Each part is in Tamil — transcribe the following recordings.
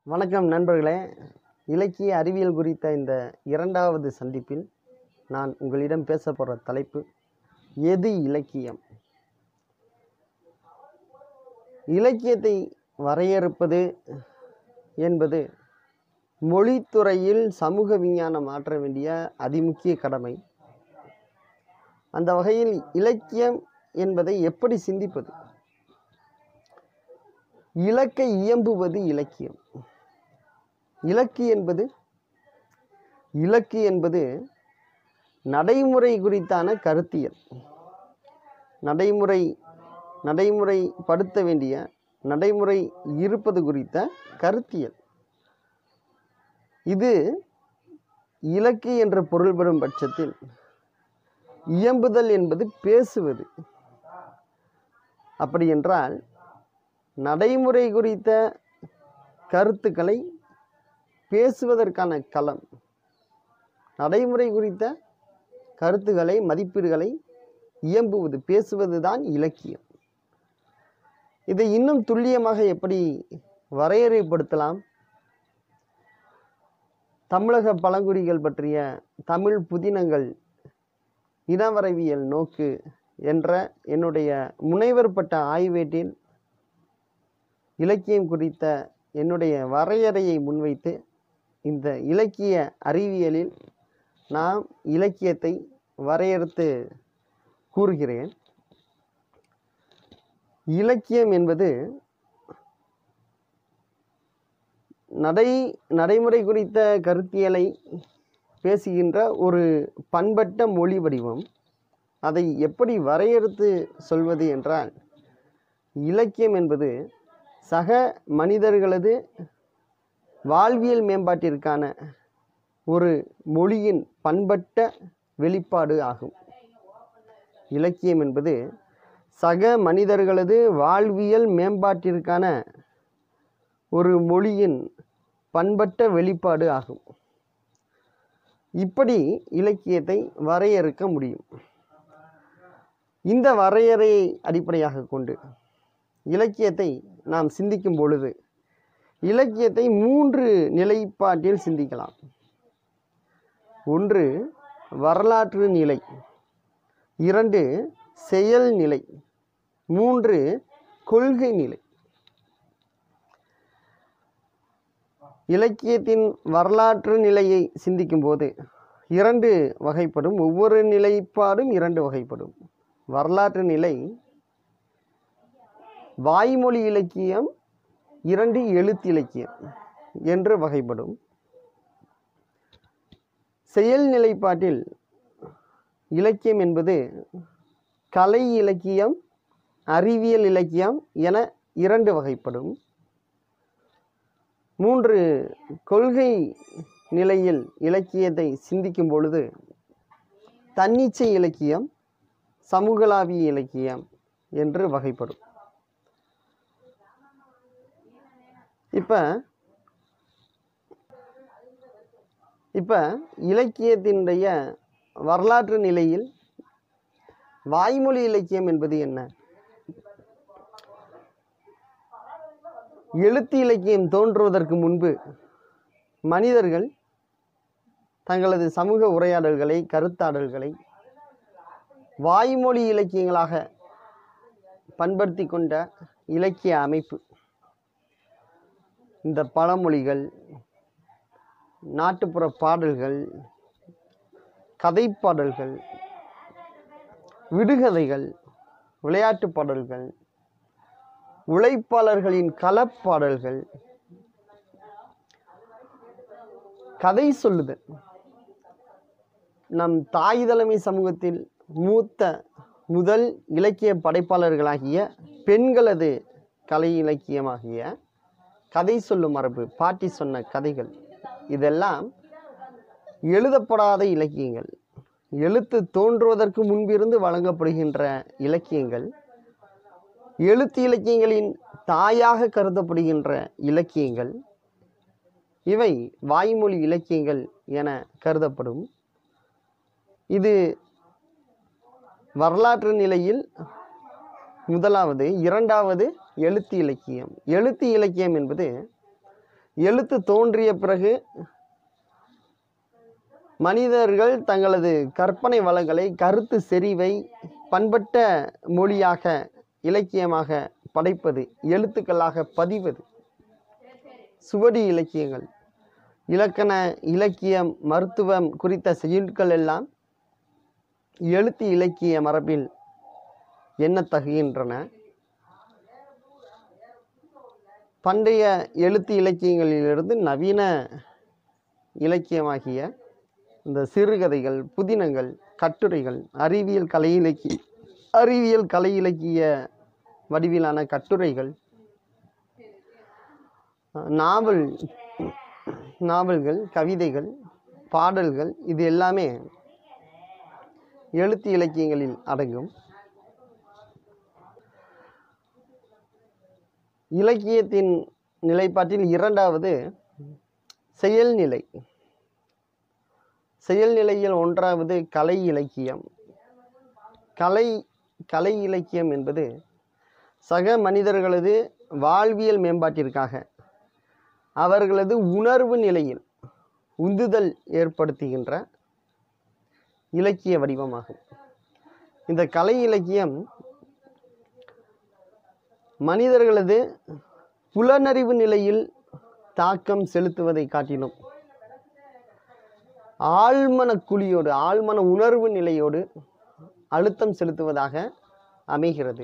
வணக்கம் நண்பர்களே இலக்கிய அறிவியல் குறித்த இந்த இரண்டாவது சந்திப்பில் நான் உங்களிடம் பேச போகிற தலைப்பு எது இலக்கியம் இலக்கியத்தை வரையறுப்பது என்பது மொழித்துறையில் சமூக விஞ்ஞானம் ஆற்ற வேண்டிய அதிமுக்கிய கடமை அந்த வகையில் இலக்கியம் என்பதை எப்படி சிந்திப்பது இலக்கை இயம்புவது இலக்கியம் இலக்கு என்பது இலக்கு என்பது நடைமுறை குறித்தான கருத்தியல் நடைமுறை நடைமுறைப்படுத்த வேண்டிய நடைமுறை இருப்பது குறித்த கருத்தியல் இது இலக்கு என்ற பொருள்படும் பட்சத்தில் இயம்புதல் என்பது பேசுவது அப்படி என்றால் நடைமுறை குறித்த கருத்துக்களை பேசுவதற்கான களம் நடைமுறை குறித்த கருத்துக்களை மதிப்பீடுகளை இயம்புவது பேசுவது தான் இலக்கியம் இதை இன்னும் துல்லியமாக எப்படி வரையறைப்படுத்தலாம் தமிழக பழங்குடிகள் பற்றிய தமிழ் புதினங்கள் இனவரவியல் நோக்கு என்ற என்னுடைய முனைவர் பட்ட ஆய்வேட்டில் இலக்கியம் குறித்த என்னுடைய வரையறையை முன்வைத்து இந்த இலக்கிய அறிவியலில் நாம் இலக்கியத்தை வரையறுத்து கூறுகிறேன் இலக்கியம் என்பது நடை நடைமுறை குறித்த கருத்தியலை பேசுகின்ற ஒரு பண்பட்ட மொழி வடிவம் அதை எப்படி வரையறுத்து சொல்வது என்றால் இலக்கியம் என்பது சக மனிதர்களது வாழ்வியல் மேம்பாட்டிற்கான ஒரு மொழியின் பண்பட்ட வெளிப்பாடு ஆகும் இலக்கியம் என்பது சக மனிதர்களது வாழ்வியல் மேம்பாட்டிற்கான ஒரு மொழியின் பண்பட்ட வெளிப்பாடு ஆகும் இப்படி இலக்கியத்தை வரையறுக்க முடியும் இந்த வரையறையை அடிப்படையாக கொண்டு இலக்கியத்தை நாம் சிந்திக்கும் பொழுது இலக்கியத்தை மூன்று நிலைப்பாட்டில் சிந்திக்கலாம் ஒன்று வரலாற்று நிலை இரண்டு செயல் நிலை மூன்று கொள்கை நிலை இலக்கியத்தின் வரலாற்று நிலையை சிந்திக்கும் போது இரண்டு வகைப்படும் ஒவ்வொரு நிலைப்பாடும் இரண்டு வகைப்படும் வரலாற்று நிலை வாய்மொழி இலக்கியம் இரண்டு எழுத்து இலக்கியம் என்று வகைப்படும் செயல் நிலைப்பாட்டில் இலக்கியம் என்பது கலை இலக்கியம் அறிவியல் இலக்கியம் என இரண்டு வகைப்படும் மூன்று கொள்கை நிலையில் இலக்கியத்தை சிந்திக்கும் பொழுது தன்னிச்சை இலக்கியம் சமூகளாவிய இலக்கியம் என்று வகைப்படும் இப்போ இப்போ இலக்கியத்தினுடைய வரலாற்று நிலையில் வாய்மொழி இலக்கியம் என்பது என்ன எழுத்து இலக்கியம் தோன்றுவதற்கு முன்பு மனிதர்கள் தங்களது சமூக உரையாடல்களை கருத்தாடல்களை வாய்மொழி இலக்கியங்களாக பண்படுத்தி கொண்ட இலக்கிய அமைப்பு இந்த பழமொழிகள் நாட்டுப்புற பாடல்கள் கதைப்பாடல்கள் விடுகதைகள் விளையாட்டு பாடல்கள் உழைப்பாளர்களின் களப்பாடல்கள் கதை சொல்லுதல் நம் தாய் தலைமை சமூகத்தில் மூத்த முதல் இலக்கிய படைப்பாளர்களாகிய பெண்களது கலை இலக்கியமாகிய கதை சொல்லும் மரபு பாட்டி சொன்ன கதைகள் இதெல்லாம் எழுதப்படாத இலக்கியங்கள் எழுத்து தோன்றுவதற்கு முன்பிருந்து வழங்கப்படுகின்ற இலக்கியங்கள் எழுத்து இலக்கியங்களின் தாயாக கருதப்படுகின்ற இலக்கியங்கள் இவை வாய்மொழி இலக்கியங்கள் என கருதப்படும் இது வரலாற்று நிலையில் முதலாவது இரண்டாவது எழுத்து இலக்கியம் எழுத்து இலக்கியம் என்பது எழுத்து தோன்றிய பிறகு மனிதர்கள் தங்களது கற்பனை வளங்களை கருத்து செறிவை பண்பட்ட மொழியாக இலக்கியமாக படைப்பது எழுத்துக்களாக பதிவது சுவடி இலக்கியங்கள் இலக்கண இலக்கியம் மருத்துவம் குறித்த செய்யுட்கள் எல்லாம் எழுத்து இலக்கிய மரபில் எண்ணத்தகுகின்றன பண்டைய எழுத்து இலக்கியங்களிலிருந்து நவீன இலக்கியமாகிய இந்த சிறுகதைகள் புதினங்கள் கட்டுரைகள் அறிவியல் கலை இலக்கிய அறிவியல் கலை இலக்கிய வடிவிலான கட்டுரைகள் நாவல் நாவல்கள் கவிதைகள் பாடல்கள் இது எல்லாமே எழுத்து இலக்கியங்களில் அடங்கும் இலக்கியத்தின் நிலைப்பாட்டில் இரண்டாவது செயல்நிலை செயல்நிலையில் ஒன்றாவது கலை இலக்கியம் கலை கலை இலக்கியம் என்பது சக மனிதர்களது வாழ்வியல் மேம்பாட்டிற்காக அவர்களது உணர்வு நிலையில் உந்துதல் ஏற்படுத்துகின்ற இலக்கிய வடிவமாகும் இந்த கலை இலக்கியம் மனிதர்களது புலனறிவு நிலையில் தாக்கம் செலுத்துவதை காட்டிலும் ஆழ்மன குழியோடு ஆழ்மன உணர்வு நிலையோடு அழுத்தம் செலுத்துவதாக அமைகிறது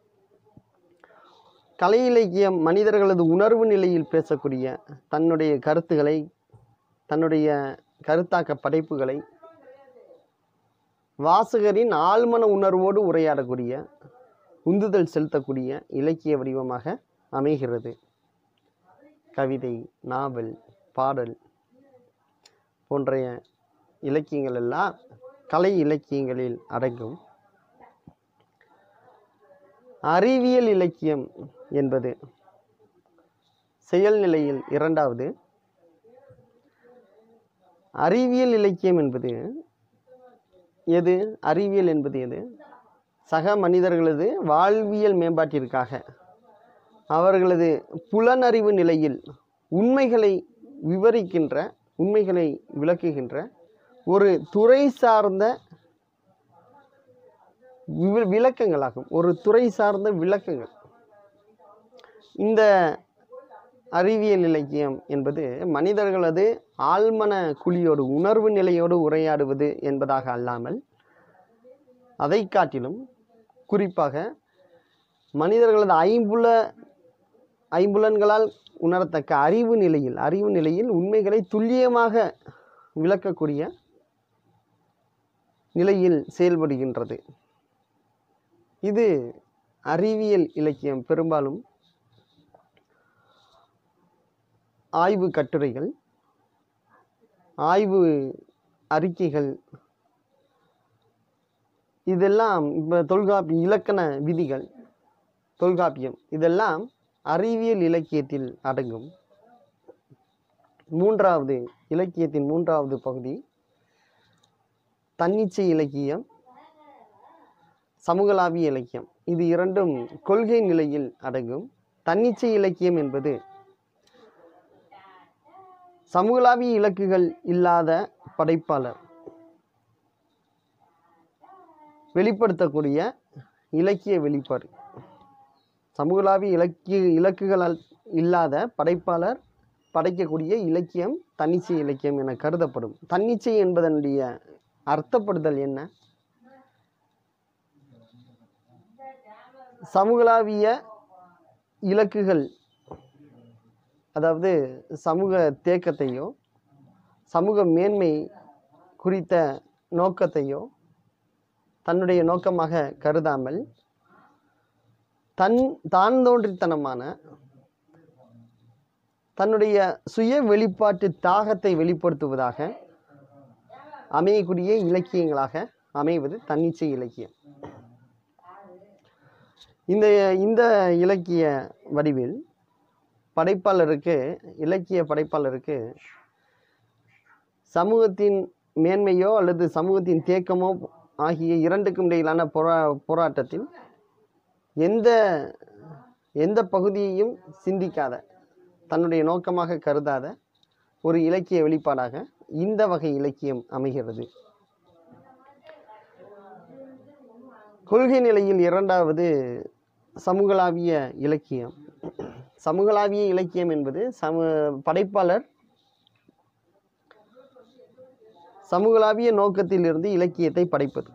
கலை இலக்கியம் மனிதர்களது உணர்வு நிலையில் பேசக்கூடிய தன்னுடைய கருத்துக்களை தன்னுடைய கருத்தாக்க படைப்புகளை வாசகரின் ஆழ்மன உணர்வோடு உரையாடக்கூடிய உந்துதல் செலுத்தக்கூடிய இலக்கிய வடிவமாக அமைகிறது கவிதை நாவல் பாடல் போன்ற இலக்கியங்கள் எல்லாம் கலை இலக்கியங்களில் அடங்கும் அறிவியல் இலக்கியம் என்பது செயல்நிலையில் இரண்டாவது அறிவியல் இலக்கியம் என்பது எது அறிவியல் என்பது எது சக மனிதர்களது வாழ்வியல் மேம்பாட்டிற்காக அவர்களது புலனறிவு நிலையில் உண்மைகளை விவரிக்கின்ற உண்மைகளை விளக்குகின்ற ஒரு துறை சார்ந்த வி- விளக்கங்களாகும் ஒரு துறை சார்ந்த விளக்கங்கள் இந்த அறிவியல் இலக்கியம் என்பது மனிதர்களது ஆழ்மன குழியோடு உணர்வு நிலையோடு உரையாடுவது என்பதாக அல்லாமல் அதை காட்டிலும் குறிப்பாக மனிதர்களது ஐம்புல ஐம்புலன்களால் உணரத்தக்க அறிவு நிலையில் அறிவு நிலையில் உண்மைகளை துல்லியமாக விளக்கக்கூடிய நிலையில் செயல்படுகின்றது இது அறிவியல் இலக்கியம் பெரும்பாலும் ஆய்வு கட்டுரைகள் ஆய்வு அறிக்கைகள் இதெல்லாம் இப்போ தொல்காப்பி இலக்கண விதிகள் தொல்காப்பியம் இதெல்லாம் அறிவியல் இலக்கியத்தில் அடங்கும் மூன்றாவது இலக்கியத்தின் மூன்றாவது பகுதி தன்னிச்சை இலக்கியம் சமூகலாவிய இலக்கியம் இது இரண்டும் கொள்கை நிலையில் அடங்கும் தன்னிச்சை இலக்கியம் என்பது சமூகலாவிய இலக்குகள் இல்லாத படைப்பாளர் வெளிப்படுத்தக்கூடிய இலக்கிய வெளிப்பாடு சமூகலாவிய இலக்கிய இலக்குகளால் இல்லாத படைப்பாளர் படைக்கக்கூடிய இலக்கியம் தன்னிச்சை இலக்கியம் என கருதப்படும் தன்னிச்சை என்பதனுடைய அர்த்தப்படுதல் என்ன சமூகளாவிய இலக்குகள் அதாவது சமூக தேக்கத்தையோ சமூக மேன்மை குறித்த நோக்கத்தையோ தன்னுடைய நோக்கமாக கருதாமல் தன் தான் தோன்றித்தனமான தன்னுடைய சுய வெளிப்பாட்டு தாகத்தை வெளிப்படுத்துவதாக அமையக்கூடிய இலக்கியங்களாக அமைவது தன்னிச்சை இலக்கியம் இந்த இந்த இலக்கிய வடிவில் படைப்பாளருக்கு இலக்கிய படைப்பாளருக்கு சமூகத்தின் மேன்மையோ அல்லது சமூகத்தின் தேக்கமோ ஆகிய இரண்டுக்கும் இடையிலான போரா போராட்டத்தில் எந்த எந்த பகுதியையும் சிந்திக்காத தன்னுடைய நோக்கமாக கருதாத ஒரு இலக்கிய வெளிப்பாடாக இந்த வகை இலக்கியம் அமைகிறது கொள்கை நிலையில் இரண்டாவது சமூகளாவிய இலக்கியம் சமூகளாவிய இலக்கியம் என்பது சம படைப்பாளர் சமூகளாவிய நோக்கத்திலிருந்து இலக்கியத்தை படைப்பது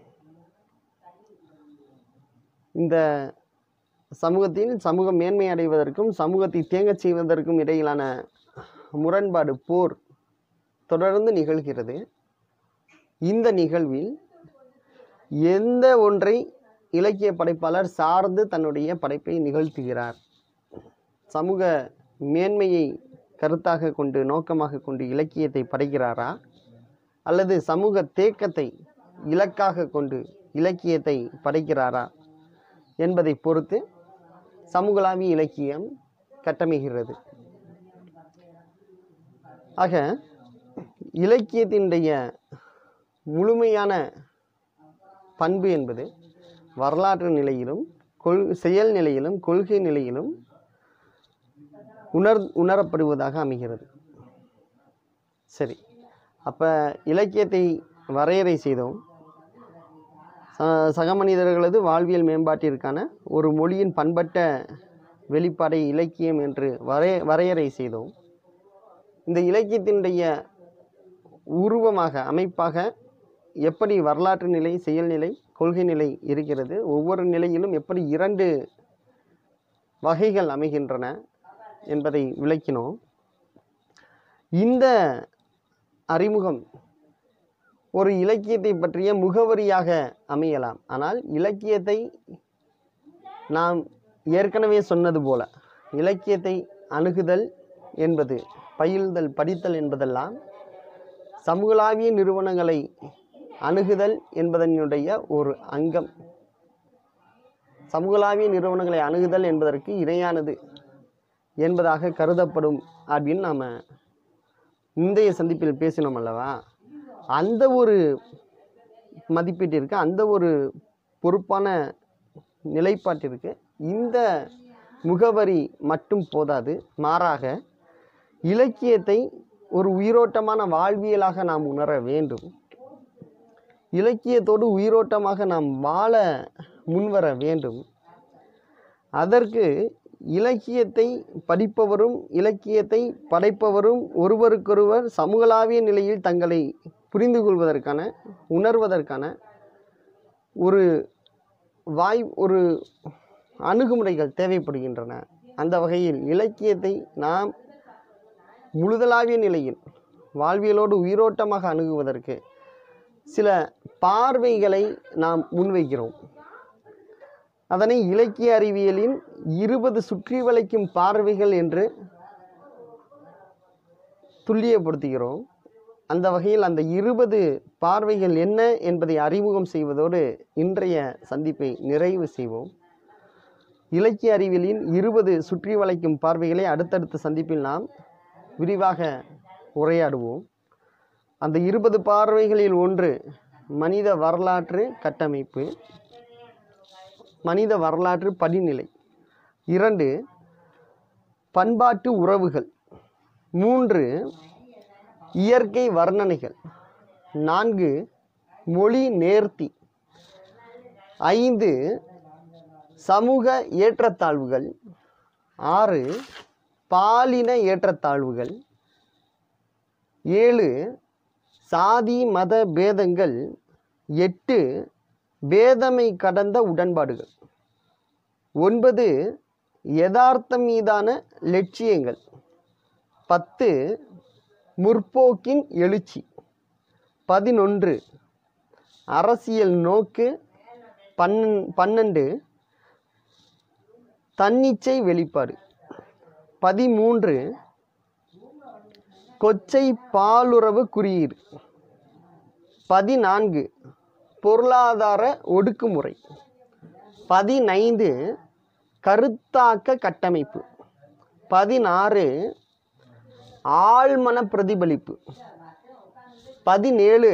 இந்த சமூகத்தில் சமூகம் மேன்மை அடைவதற்கும் சமூகத்தை தேங்கச் செய்வதற்கும் இடையிலான முரண்பாடு போர் தொடர்ந்து நிகழ்கிறது இந்த நிகழ்வில் எந்த ஒன்றை இலக்கிய படைப்பாளர் சார்ந்து தன்னுடைய படைப்பை நிகழ்த்துகிறார் சமூக மேன்மையை கருத்தாக கொண்டு நோக்கமாக கொண்டு இலக்கியத்தை படைக்கிறாரா அல்லது சமூக தேக்கத்தை இலக்காக கொண்டு இலக்கியத்தை படைக்கிறாரா என்பதை பொறுத்து சமூகளாவிய இலக்கியம் கட்டமைகிறது ஆக இலக்கியத்தினுடைய முழுமையான பண்பு என்பது வரலாற்று நிலையிலும் கொள் செயல் நிலையிலும் கொள்கை நிலையிலும் உணர் உணரப்படுவதாக அமைகிறது சரி அப்போ இலக்கியத்தை வரையறை செய்தோம் ச- சக மனிதர்களது வாழ்வியல் மேம்பாட்டிற்கான ஒரு மொழியின் பண்பட்ட வெளிப்பாடை இலக்கியம் என்று வரைய வரையறை செய்தோம் இந்த இலக்கியத்தினுடைய உருவமாக அமைப்பாக எப்படி வரலாற்று நிலை செயல்நிலை கொள்கை நிலை இருக்கிறது ஒவ்வொரு நிலையிலும் எப்படி இரண்டு வகைகள் அமைகின்றன என்பதை விளக்கினோம் இந்த அறிமுகம் ஒரு இலக்கியத்தை பற்றிய முகவரியாக அமையலாம் ஆனால் இலக்கியத்தை நாம் ஏற்கனவே சொன்னது போல இலக்கியத்தை அணுகுதல் என்பது பயில்தல் படித்தல் என்பதெல்லாம் சமூகளாவிய நிறுவனங்களை அணுகுதல் என்பதனுடைய ஒரு அங்கம் சமூகளாவிய நிறுவனங்களை அணுகுதல் என்பதற்கு இணையானது என்பதாக கருதப்படும் அப்படின்னு நாம் முந்தைய சந்திப்பில் பேசினோம் அல்லவா அந்த ஒரு மதிப்பீட்டிற்கு அந்த ஒரு பொறுப்பான நிலைப்பாட்டிற்கு இந்த முகவரி மட்டும் போதாது மாறாக இலக்கியத்தை ஒரு உயிரோட்டமான வாழ்வியலாக நாம் உணர வேண்டும் இலக்கியத்தோடு உயிரோட்டமாக நாம் வாழ முன்வர வேண்டும் அதற்கு இலக்கியத்தை படிப்பவரும் இலக்கியத்தை படைப்பவரும் ஒருவருக்கொருவர் சமூகளாவிய நிலையில் தங்களை புரிந்து கொள்வதற்கான உணர்வதற்கான ஒரு வாய் ஒரு அணுகுமுறைகள் தேவைப்படுகின்றன அந்த வகையில் இலக்கியத்தை நாம் முழுதலாவிய நிலையில் வாழ்வியலோடு உயிரோட்டமாக அணுகுவதற்கு சில பார்வைகளை நாம் முன்வைக்கிறோம் அதனை இலக்கிய அறிவியலின் இருபது சுற்றி வளைக்கும் பார்வைகள் என்று துல்லியப்படுத்துகிறோம் அந்த வகையில் அந்த இருபது பார்வைகள் என்ன என்பதை அறிமுகம் செய்வதோடு இன்றைய சந்திப்பை நிறைவு செய்வோம் இலக்கிய அறிவியலின் இருபது சுற்றி வளைக்கும் பார்வைகளை அடுத்தடுத்த சந்திப்பில் நாம் விரிவாக உரையாடுவோம் அந்த இருபது பார்வைகளில் ஒன்று மனித வரலாற்று கட்டமைப்பு மனித வரலாற்று படிநிலை இரண்டு பண்பாட்டு உறவுகள் மூன்று இயற்கை வர்ணனைகள் நான்கு மொழி நேர்த்தி ஐந்து சமூக ஏற்றத்தாழ்வுகள் ஆறு பாலின ஏற்றத்தாழ்வுகள் ஏழு சாதி மத பேதங்கள் எட்டு பேதமை கடந்த உடன்பாடுகள் ஒன்பது யதார்த்தம் மீதான லட்சியங்கள் பத்து முற்போக்கின் எழுச்சி பதினொன்று அரசியல் நோக்கு பன்னெண் பன்னெண்டு தன்னிச்சை வெளிப்பாடு பதிமூன்று கொச்சை பாலுறவு குறியீடு பதினான்கு பொருளாதார ஒடுக்குமுறை பதினைந்து கருத்தாக்க கட்டமைப்பு பதினாறு ஆழ்மன பிரதிபலிப்பு பதினேழு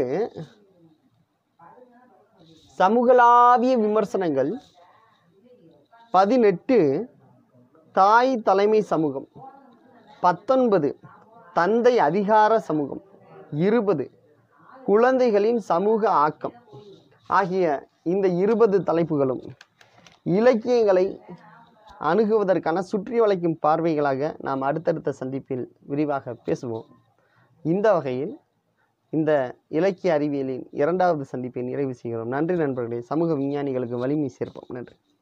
சமூகளாவிய விமர்சனங்கள் பதினெட்டு தாய் தலைமை சமூகம் பத்தொன்பது தந்தை அதிகார சமூகம் இருபது குழந்தைகளின் சமூக ஆக்கம் ஆகிய இந்த இருபது தலைப்புகளும் இலக்கியங்களை அணுகுவதற்கான சுற்றி வளைக்கும் பார்வைகளாக நாம் அடுத்தடுத்த சந்திப்பில் விரிவாக பேசுவோம் இந்த வகையில் இந்த இலக்கிய அறிவியலின் இரண்டாவது சந்திப்பை நிறைவு செய்கிறோம் நன்றி நண்பர்களே சமூக விஞ்ஞானிகளுக்கு வலிமை சேர்ப்போம் நன்றி